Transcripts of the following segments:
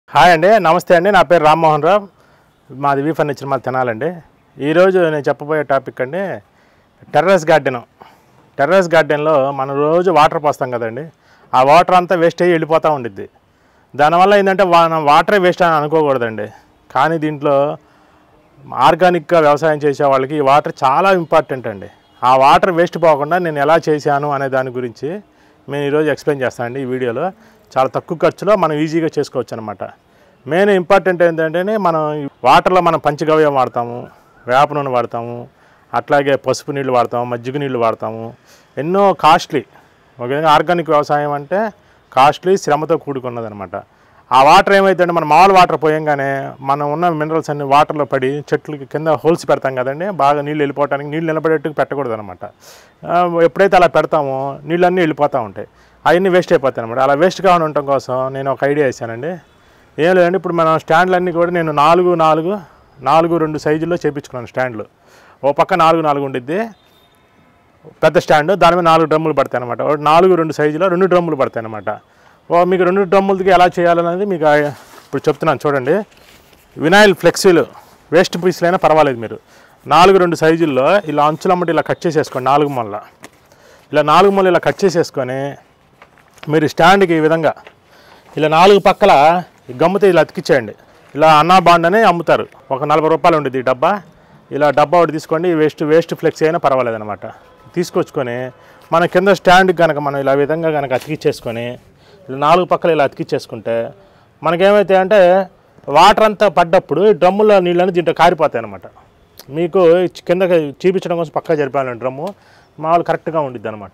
hi అండి నమస్తే అండి నా పేరు రామ్మోహన్ రావు మాది వీ ఫర్నిచర్ మాది తినాలండి ఈరోజు నేను చెప్పబోయే టాపిక్ అండి టెర్రస్ గార్డెన్ టెర్రస్ గార్డెన్లో మనం రోజు వాటర్ పోస్తాం కదండి ఆ వాటర్ అంతా వేస్ట్ అయ్యి వెళ్ళిపోతూ ఉండిద్ది దానివల్ల ఏంటంటే మనం వాటరే వేస్ట్ అని అనుకోకూడదండి కానీ దీంట్లో ఆర్గానిక్గా వ్యవసాయం చేసే వాళ్ళకి ఈ వాటర్ చాలా ఇంపార్టెంట్ అండి ఆ వాటర్ వేస్ట్ పోకుండా నేను ఎలా చేశాను అనే దాని గురించి నేను ఈరోజు ఎక్స్ప్లెయిన్ చేస్తానండి ఈ వీడియోలో చాలా తక్కువ ఖర్చులో మనం ఈజీగా చేసుకోవచ్చు అనమాట మెయిన్ ఇంపార్టెంట్ ఏంటంటే మనం ఈ వాటర్లో మనం పంచగవ్యం వాడతాము వేప నూనె వాడతాము అట్లాగే పసుపు నీళ్ళు వాడతాము మజ్జిగ నీళ్ళు వాడతాము ఎన్నో కాస్ట్లీ ఒక విధంగా ఆర్గానిక్ వ్యవసాయం అంటే కాస్ట్లీ శ్రమతో కూడుకున్నదనమాట ఆ వాటర్ ఏమైతే మన మామూలు వాటర్ పోయంగానే మనం ఉన్న మినరల్స్ అన్ని వాటర్లో పడి చెట్లకి కింద హోల్స్ పెడతాం కదండి బాగా నీళ్ళు వెళ్ళిపోవడానికి నీళ్ళు నిలబడేట్టుకు పెట్టకూడదు అనమాట ఎప్పుడైతే అలా పెడతామో నీళ్ళన్నీ వెళ్ళిపోతూ ఉంటాయి అవన్నీ వేస్ట్ అయిపోతాయి అనమాట అలా వేస్ట్ కాకుండా ఉండటం కోసం నేను ఒక ఐడియా వేసానండి ఏం లేదండి ఇప్పుడు మనం స్టాండ్లన్నీ కూడా నేను నాలుగు నాలుగు నాలుగు రెండు సైజుల్లో చేపించుకున్నాను స్టాండ్లు ఓ పక్క నాలుగు నాలుగు ఉండిద్ది పెద్ద స్టాండ్ దాని మీద నాలుగు డ్రమ్ములు పడతాయి అనమాట నాలుగు రెండు సైజులో రెండు డ్రమ్ములు పడతాయి అనమాట ఓ మీకు రెండు డ్రమ్ములకి ఎలా చేయాలనేది మీకు ఆ- ఇప్పుడు చెప్తున్నాను చూడండి వినాయిల్ ఫ్లెక్సీలు వేస్ట్ పీస్లైనా పర్వాలేదు మీరు నాలుగు రెండు సైజుల్లో ఇలా అంచులమ్మటి ఇలా కట్ చేసేసుకోండి నాలుగు మొల్ల ఇలా నాలుగు మొల్ల ఇలా కట్ చేసేసుకొని మీరు స్టాండ్కి ఈ విధంగా ఇలా నాలుగు పక్కల ఈ గమ్ముతో ఇలా అతికిచ్చేయండి ఇలా అన్నా బాండ్ అని అమ్ముతారు ఒక నలభై రూపాయలు ఉండేది ఈ డబ్బా ఇలా డబ్బా ఒకటి తీసుకోండి వేస్ట్ వేస్ట్ ఫ్లెక్స్ అయినా పర్వాలేదు అనమాట తీసుకొచ్చుకొని మన కింద స్టాండ్ కనుక మనం ఇలా విధంగా కనుక అతికిచ్చేసుకొని ఇలా నాలుగు పక్కల ఇలా అతికిచ్చేసుకుంటే మనకేమైతే అంటే వాటర్ అంతా పడ్డప్పుడు ఈ డ్రమ్ములో నీళ్ళని దీంట్లో కారిపోతాయి అనమాట మీకు కింద చూపించడం కోసం పక్కా జరిపాను డ్రమ్ము మామూలు కరెక్ట్గా ఉండిద్ది అనమాట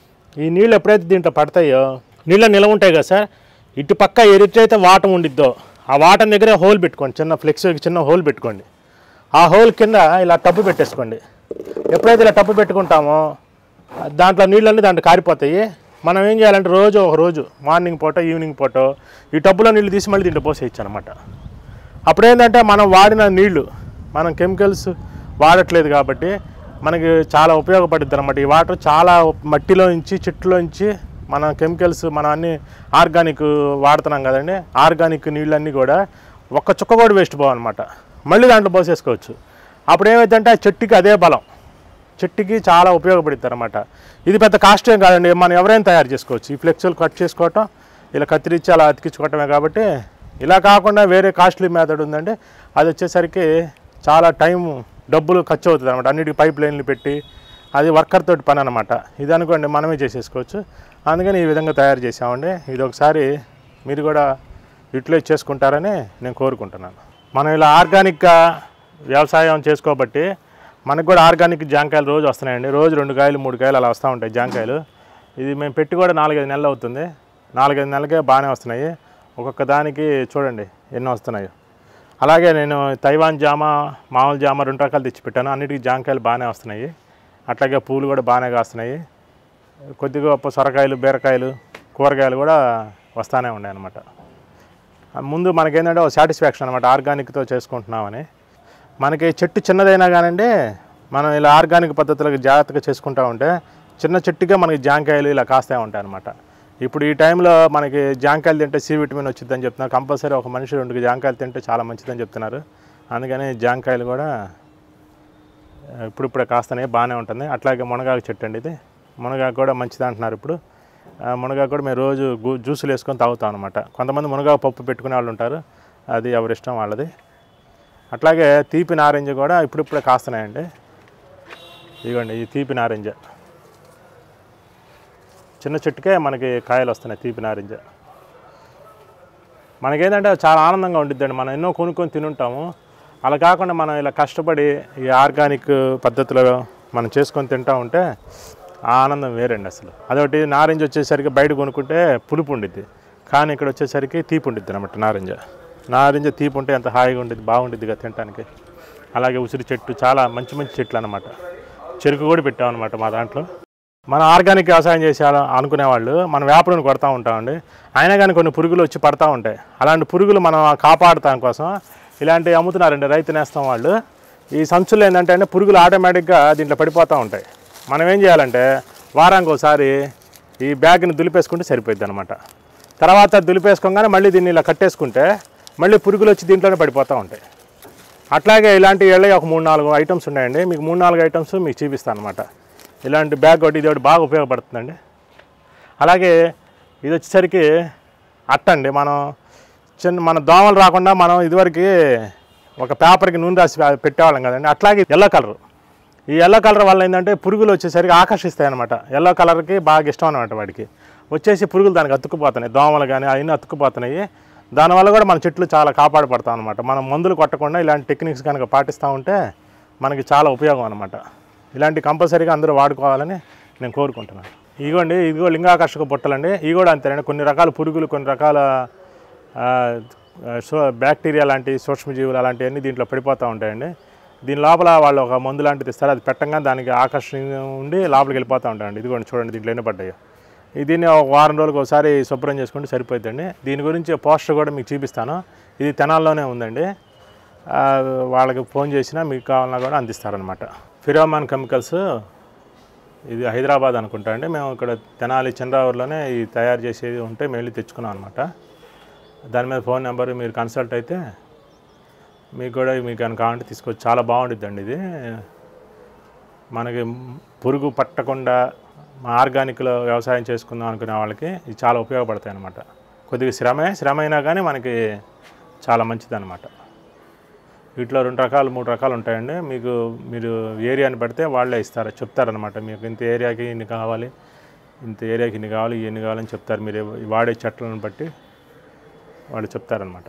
ఈ నీళ్ళు ఎప్పుడైతే దీంట్లో పడతాయో నీళ్ళు నిలవ ఉంటాయి కదా సార్ ఇటు పక్క ఎరిటైతే వాటం ఉండిద్దో ఆ వాటం దగ్గరే హోల్ పెట్టుకోండి చిన్న ఫ్లెక్స్ చిన్న హోల్ పెట్టుకోండి ఆ హోల్ కింద ఇలా టబ్బు పెట్టేసుకోండి ఎప్పుడైతే ఇలా టబ్బు పెట్టుకుంటామో దాంట్లో నీళ్ళన్నీ దాంట్లో కారిపోతాయి మనం ఏం చేయాలంటే రోజు ఒక రోజు మార్నింగ్ పూట ఈవినింగ్ పూట ఈ టబ్బులో నీళ్ళు తీసి మళ్ళీ దీంట్లో పోసేయచ్చు అనమాట అప్పుడు ఏంటంటే మనం వాడిన నీళ్లు మనం కెమికల్స్ వాడట్లేదు కాబట్టి మనకి చాలా ఉపయోగపడుద్ది అనమాట ఈ వాటర్ చాలా మట్టిలో నుంచి చెట్టులో నుంచి మన కెమికల్స్ మనం అన్ని ఆర్గానిక్ వాడుతున్నాం కదండి ఆర్గానిక్ నీళ్ళన్నీ కూడా ఒక్క చుక్క కూడా వేస్ట్ పోవన్నమాట మళ్ళీ దాంట్లో పోసేసుకోవచ్చు అప్పుడు ఏమైందంటే ఆ చెట్టుకి అదే బలం చెట్టుకి చాలా ఉపయోగపడుతుంది అనమాట ఇది పెద్ద కాస్ట్ ఏం కాదండి మనం ఎవరైనా తయారు చేసుకోవచ్చు ఈ ఫ్లెక్సులు కట్ చేసుకోవటం ఇలా కత్తిరించి అలా అతికించుకోవటమే కాబట్టి ఇలా కాకుండా వేరే కాస్ట్లీ మెథడ్ ఉందండి అది వచ్చేసరికి చాలా టైం డబ్బులు ఖర్చు అవుతుంది అనమాట అన్నిటికీ పైప్ లైన్లు పెట్టి అది వర్కర్ తోటి పని అనమాట ఇది అనుకోండి మనమే చేసేసుకోవచ్చు అందుకని ఈ విధంగా తయారు చేసామండి ఇది ఒకసారి మీరు కూడా యూటిలైజ్ చేసుకుంటారని నేను కోరుకుంటున్నాను మనం ఇలా ఆర్గానిక్గా వ్యవసాయం చేసుకోబట్టి మనకు కూడా ఆర్గానిక్ జాంకాయలు రోజు వస్తున్నాయండి రోజు రెండు కాయలు మూడు కాయలు అలా వస్తూ ఉంటాయి జాంకాయలు ఇది మేము పెట్టి కూడా నాలుగైదు నెలలు అవుతుంది నాలుగైదు నెలలకే బాగానే వస్తున్నాయి ఒక్కొక్క దానికి చూడండి ఎన్నో వస్తున్నాయి అలాగే నేను తైవాన్ జామ మామూలు జామ రెండు రకాలు తెచ్చి పెట్టాను అన్నిటికీ జాంకాయలు బాగానే వస్తున్నాయి అట్లాగే పూలు కూడా బాగానే కాస్తున్నాయి కొద్దిగా గొప్ప సొరకాయలు బీరకాయలు కూరగాయలు కూడా వస్తానే ఉన్నాయి అన్నమాట ముందు మనకేంటంటే ఒక సాటిస్ఫాక్షన్ అనమాట ఆర్గానిక్తో చేసుకుంటున్నామని మనకి చెట్టు చిన్నదైనా కానండి మనం ఇలా ఆర్గానిక్ పద్ధతులకు జాగ్రత్తగా చేసుకుంటూ ఉంటే చిన్న చెట్టుగా మనకి జాంకాయలు ఇలా కాస్తూ ఉంటాయి అనమాట ఇప్పుడు ఈ టైంలో మనకి జాంకాయలు తింటే సి విటమిన్ వచ్చిందని చెప్తున్నారు కంపల్సరీ ఒక మనిషి రెండు జాంకాయలు తింటే చాలా మంచిదని చెప్తున్నారు అందుకని జాంకాయలు కూడా ఇప్పుడిప్పుడే కాస్తనే బాగానే ఉంటుంది అట్లాగే మునగాకు చెట్టు అండి ఇది మునగాకు కూడా మంచిది అంటున్నారు ఇప్పుడు ఆ మునగాకు కూడా మేము రోజు గు- జ్యూసులు వేసుకొని తాగుతాం అనమాట కొంతమంది మునగాకు పప్పు పెట్టుకునే వాళ్ళు ఉంటారు అది ఎవరిష్టం వాళ్ళది అట్లాగే తీపి నారింజ కూడా ఇప్పుడిప్పుడే కాస్తున్నాయండి ఇదిగోండి ఈ తీపి నారింజ చిన్న చెట్టుకే మనకి కాయలు వస్తున్నాయి తీపి నారింజ మనకేంటంటే చాలా ఆనందంగా ఉండిద్దండి మనం ఎన్నో కొనుక్కొని తినుంటాము అలా కాకుండా మనం ఇలా కష్టపడి ఈ ఆర్గానిక్ పద్ధతిలో మనం చేసుకొని తింటా ఉంటే ఆ ఆనందం వేరండి అసలు అదొకటి నారింజ వచ్చేసరికి బయట కొనుక్కుంటే పులుపు ఉండిద్ది కానీ ఇక్కడ వచ్చేసరికి తీపి ఉండిద్ది అనమాట నారింజ నారింజ తీపి ఉంటే ఎంత హాయిగా ఉండిద్ది బాగుండిద్దిగా తినడానికి అలాగే ఉసిరి చెట్టు చాలా మంచి మంచి చెట్లు అనమాట చెరుకు కూడా పెట్టామన్నమాట మా దాంట్లో మన ఆర్గానిక్ వ్యవసాయం చేసేయాలి అనుకునే వాళ్ళు మనం వేపలను కొడతా ఉంటామండి అయినా కానీ కొన్ని పురుగులు వచ్చి పడతా ఉంటాయి అలాంటి పురుగులు మనం కాపాడటాం కోసం ఇలాంటివి అమ్ముతున్నారండి రైతు నేస్తం వాళ్ళు ఈ సంచులు ఏంటంటే అంటే పురుగులు ఆటోమేటిక్గా దీంట్లో పడిపోతూ ఉంటాయి మనం ఏం చేయాలంటే వారానికి ఒకసారి ఈ బ్యాగ్ని దులిపేసుకుంటే సరిపోద్ది అనమాట తర్వాత దులిపేసుకోగానే మళ్ళీ దీన్ని ఇలా కట్టేసుకుంటే మళ్ళీ పురుగులు వచ్చి దీంట్లోనే పడిపోతూ ఉంటాయి అట్లాగే ఇలాంటి ఎళ్ళ ఒక మూడు నాలుగు ఐటమ్స్ ఉన్నాయండి మీకు మూడు నాలుగు ఐటమ్స్ మీకు చూపిస్తాను అనమాట ఇలాంటి బ్యాగ్ ఒకటి ఇది ఒకటి బాగా ఉపయోగపడుతుందండి అలాగే ఇది వచ్చేసరికి అట్ట అండి మనం చిన్న మన దోమలు రాకుండా మనం ఇదివరకు ఒక పేపర్కి నూనె రాసి పెట్టేవాళ్ళం కదండి అట్లాగే ఎల్లో కలర్ ఈ ఎల్లో కలర్ వల్ల ఏంటంటే పురుగులు వచ్చేసరికి ఆకర్షిస్తాయి అనమాట ఎల్లో కలర్కి బాగా ఇష్టం అనమాట వాడికి వచ్చేసి పురుగులు దానికి అతుక్కుపోతున్నాయి దోమలు కానీ అవన్నీ అతుక్కుపోతున్నాయి దానివల్ల కూడా మన చెట్లు చాలా కాపాడపడతాం అనమాట మనం మందులు కొట్టకుండా ఇలాంటి టెక్నిక్స్ కనుక పాటిస్తూ ఉంటే మనకి చాలా ఉపయోగం అనమాట ఇలాంటి కంపల్సరీగా అందరూ వాడుకోవాలని నేను కోరుకుంటున్నాను ఇదిగోండి ఇదిగో లింగాకర్షక బుట్టలండి ఇవి కూడా అంతేనండి కొన్ని రకాల పురుగులు కొన్ని రకాల ఆ, సో బ్యాక్టీరియా లాంటి సూక్ష్మజీవులు అలాంటివన్నీ దీంట్లో పడిపోతూ ఉంటాయండి దీని లోపల వాళ్ళు ఒక మందు లాంటిది ఇస్తారు అది పెట్టంగా దానికి ఆకర్షణ ఉండి లోపలికి వెళ్ళిపోతూ ఉంటాయండి ఇదిగోండి చూడండి దీంట్లో ఎన్ని పడ్డాయో ఇది దీన్ని ఒక వారం రోజులకు ఒకసారి శుభ్రం చేసుకుంటే సరిపోతుందండి దీని గురించి పోస్టర్ కూడా మీకు చూపిస్తాను ఇది తెనాల్లోనే ఉందండి ఆ, వాళ్ళకి ఫోన్ చేసినా మీకు కావాలన్నా కూడా అందిస్తారనమాట ఫిరోమాన్ కెమికల్స్ ఇది హైదరాబాద్ అనుకుంటా అండి మేము ఇక్కడ తెనాలి చంద్రావూరులోనే ఇది తయారు చేసేది ఉంటే మేము వెళ్ళి తెచ్చుకున్నాం అనమాట దాని మీద ఫోన్ నెంబర్ మీరు కన్సల్ట్ అయితే మీకు కూడా మీకు కనుక కావాలంటే తీసుకోవచ్చు చాలా బాగుంటుందండి ఇది మనకి పురుగు పట్టకుండా ఆర్గానిక్లో వ్యవసాయం చేసుకుందాం అనుకునే వాళ్ళకి ఇది చాలా ఉపయోగపడతాయి అన్నమాట కొద్దిగా శ్రమే శ్రమ అయినా కానీ మనకి చాలా మంచిది అనమాట వీటిలో రెండు రకాలు మూడు రకాలు ఉంటాయండి మీకు మీరు ఏరియాని పడితే వాళ్ళే ఇస్తారు చెప్తారనమాట మీకు ఇంత ఏరియాకి ఇన్ని కావాలి ఇంత ఏరియాకి ఇన్ని కావాలి ఇన్ని కావాలని చెప్తారు మీరు వాడే చెట్లను బట్టి వాళ్ళు చెప్తారనమాట